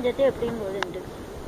பிரபஞ்சத்தை எப்படியும் போகுதுண்டு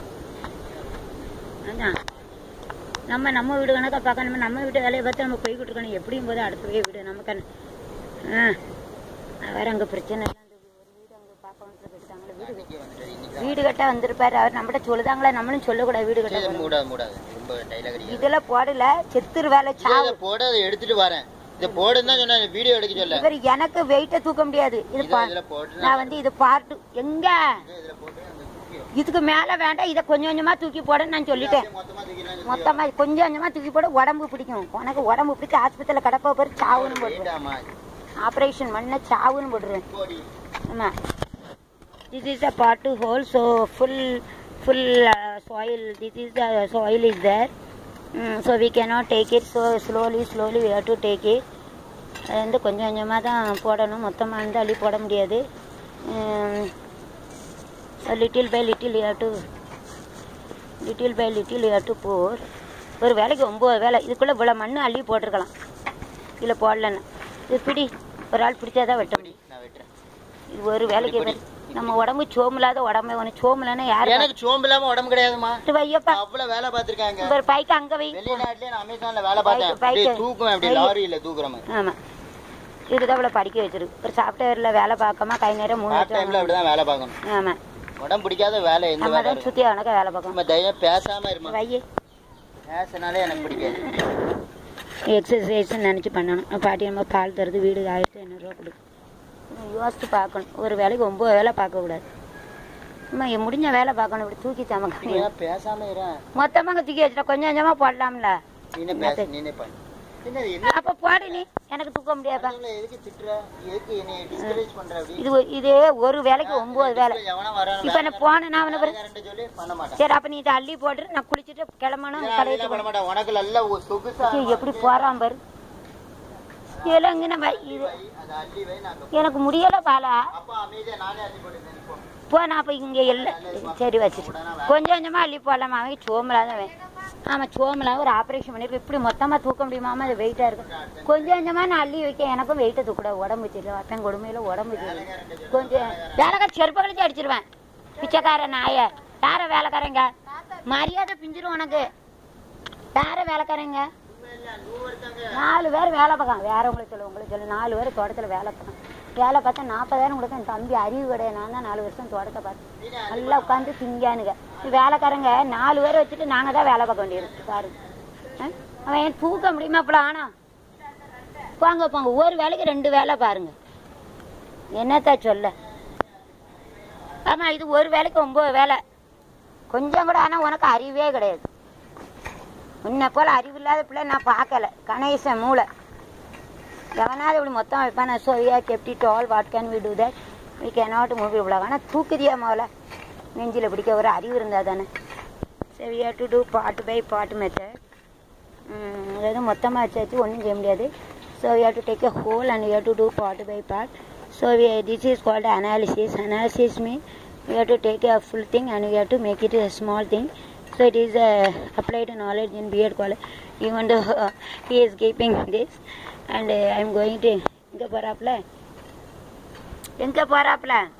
அதான் நம்ம நம்ம வீடு கணக்கா பார்க்கணும் நம்ம வீட்டு வேலையை பார்த்து நம்ம போய்கிட்டு இருக்கணும் எப்படியும் போது அடுத்த போய் வீடு நமக்கு என்ன- ஆ வேற அங்க பிரச்சனை எல்லாம் இந்த ஒரு வீடு அங்க பார்க்கணும் கட்டாங்களே வீடு இங்கே வந்துட்டு இன்னைக்கு வீடு கட்ட வந்திருப்பாரு அவர் நம்மகிட்ட சொல்லுதாங்களே நம்மளும் சொல்லக்கூடாது வீடு கட்ட சரி, போறோம். மூடாது மூடாது ரொம்ப டைலாக் அடிக்காது இதெல்லாம் போடல செத்துரு வேலை சாவு இதை போட அதை எடுத்துட்டு வரேன் இதை போடுன்னு தான் சொன்னேன் வீடியோ எடுக்க சொல்ல இவர் எனக்கு வெயிட்ட தூக்க முடியாது இது இதை பா- இதுல போட்டு நான் வந்து இது பார்ட்டு எங்க இதுல போட்டு அந்த குப்பியை இதுக்கு மேல வேண்டாம் இதை கொஞ்சம் கொஞ்சமா தூக்கி போட நான் சொல்லிட்டேன் மொத்தமா தூக்கிடலாம் மொத்தமா கொஞ்சம் கொஞ்சமா தூக்கி போட உடம்பு பிடிக்கும் உனக்கு உடம்பு பிடிச்சி ஆஸ்பத்திரியில கடப்ப போய் சாவுன்னு போட்டுருவேன் வேண்டாமா ஆபரேஷன் பண்ண சாவுன்னு போட்டுருவேன் போடி ஆமா this is a part to hole so full full uh, soil this is the soil is there mm, so we cannot take it so slowly slowly we have to take it அது வந்து கொஞ்சம் கொஞ்சமாக தான் போடணும் மொத்தமாக வந்து அள்ளி போட முடியாது little by little you do little by little you do போர் ஒரு வேலைக்கு ஒம்பது வேலை இதுக்குள்ளே இவ்வளோ மண் அள்ளி போட்டிருக்கலாம் இதில் போடலன்னு இது பிடி ஒரு ஆள் பிடிச்சாதான் வெட்ட முடியும் நான் வெட்டுறேன் இது ஒரு வேலைக்கு இப்படி, வரும். நம்ம உடம்பு சோமில்லாத உடம்பு உனக்கு சோமில்லைன்னா யாரு எனக்கு சோம்பு இல்லாம உடம்பு கிடையாதுமா பார்த்து வையப்பா அவ்வளவு வேலை பார்த்திருக்காங்க ஒரு பைக்கு அங்க வை வெளிநாட்டுல நான் அமேசான்ல வேலை பார்த்தேன் பைக்கு, அப்படியே பைக்கு. தூக்குவேன் அப்படி பைக்கு. லாரியில தூக்குற மாதிரி ஆமா இதுதான் இவ்வளவு படிக்க வச்சிருக்கு ஒரு சாஃப்ட்வேர்ல வேலை பார்க்காம கை நேரம் மூணு பார்ட் டைம்ல வருஷம் அப்படிதான் வேலை பார்க்கணும் ஆமா உடம்பு பிடிக்காத வேலை எந்த நம்ம வேலை தான் இருக்கும் சுத்தி அவனுக்கு வேலை பார்க்கணும் நம்ம தைரியம் பேசாம இருமா வையே பேசினாலே எனக்கு பிடிக்காது எக்ஸசைஸ் நினைச்சு பண்ணணும் பாட்டி நம்ம பால் தருது வீடு ஆயிரத்தி ஐநூறுரூவா கொடுக்கும் யோசிச்சு பார்க்கணும் ஒரு வேலைக்கு ஒம்பது வேலை பார்க்கக்கூடாது நம்ம முடிஞ்ச வேலை பார்க்கணும் இப்படி தூக்கி தமக்கணும் நீ ஏன் பேசாம இரு மொத்தமாக தூக்கி வச்சுட்டா கொஞ்சம் கொஞ்சமா போடலாம்ல நீனே பேச நீனே பண்ணு என்ன இது என்ன அப்ப போடு நீ எனக்கு தூக்க முடியாதா இவங்களை எதுக்கு திட்டுற எதுக்கு என்னை டிஸ்கரேஜ் பண்ற அப்படி இது ஒரு- இது ஒரு வேலைக்கு ஒன்பது வேலை எவனா வரானோ இப்ப நான் போனேன் நான் அவனை பாரு. வேலைக்காரன்ட்ட சொல்லி பண்ண மாட்டான் சரி அப்ப நீ இதை அள்ளி போட்டு நான் குளிச்சுட்டு கிளம்பணும் இதெல்லாம் கடைக்கு அதெல்லாம் பண்ண மாட்டான் உனக்கு நல்ல ஒரு சொகுசா ஐயோ, எப்படி போறான் பாரு இதெல்லாம் இங்க நம்ம இது வை, அதை அள்ளி வை நாங்க எனக்கு முடியல பாலா அப்பா அமைதியா நானே அள்ளி போட்டுக்கிறேன் நீ போ. போ நான் அப்ப இங்க இல்ல சரி வச்சுட்டு கொஞ்சம் கொஞ்சமா அள்ளி போடலாம் அவன் சோமலாதான் ஆமா சோமலா ஒரு ஆபரேஷன் பண்ணிருக்க இப்படி மொத்தமா தூக்க முடியுமாமா அது வெயிட்டா இருக்கும் கொஞ்சம் கொஞ்சமா நான் அள்ளி வைக்க எனக்கும் வெயிட்ட தூக்கூடாது உடம்பு தெரியல அப்பன் கொடுமையில உடம்பு தெரியல கொஞ்சம் வேலைக்கார செருப்பு கழிச்சு அடிச்சிருவேன் பிச்சைக்கார நாய யார வேலைக்காரங்க மரியாதை பிஞ்சிரும் உனக்கு யார வேலைக்காரங்க நாலு பேர் வேலை பார்க்காங்க வேற உங்களுக்கு சொல்லு உங்களுக்கு சொல்லு நாலு பேர் தோட்டத்துல வேலை பார்க்காங்க வேலை பார்த்தா நாற்பதாயிரம் கொடுக்க என் தம்பி அறிவு கிடையாது நான் தான் நாலு வருஷம் தோட்டத்தை பார்த்தேன் நல்லா உட்காந்து திங்கானுங்க வேலைக்காரங்க நாலு பேர் வச்சுட்டு நாங்க தான் வேலை பார்க்க வேண்டியிருக்கு பாரு ஆ? அவன் ஏன் தூக்க முடியுமா அப்பலாம் ஆனா போங்க போங்க ஒரு வேலைக்கு ரெண்டு வேலை பாருங்க என்னத்த சொல்ல ஆமா இது ஒரு வேலைக்கு ஒன்பது வேலை கொஞ்சம் கூட ஆனா உனக்கு அறிவே கிடையாது உன்னை போல அறிவில்லாத பிள்ளை நான் பார்க்கல கணேசன் மூளை எவனாவது இப்படி மொத்தம் வைப்பான் ஸோ யா கெப்டி டால் what can we do that we cannot move இவ்வளோ ஆனால் தூக்குதியா முதல்ல நெஞ்சில் பிடிக்க ஒரு அறிவு இருந்தால் தானே சரி we to do part by part method அதாவது மொத்தமாக வச்சாச்சு ஒன்றும் செய்ய முடியாது so we to take a whole and we to do part by part so this is called analysis analysis mean we have to take a full thing and we have to make it a small thing so it is uh, applied knowledge in B.Ed college even though uh, he is keeping this and uh, I am going to எங்க போறாப்ல எங்க போறாப்ல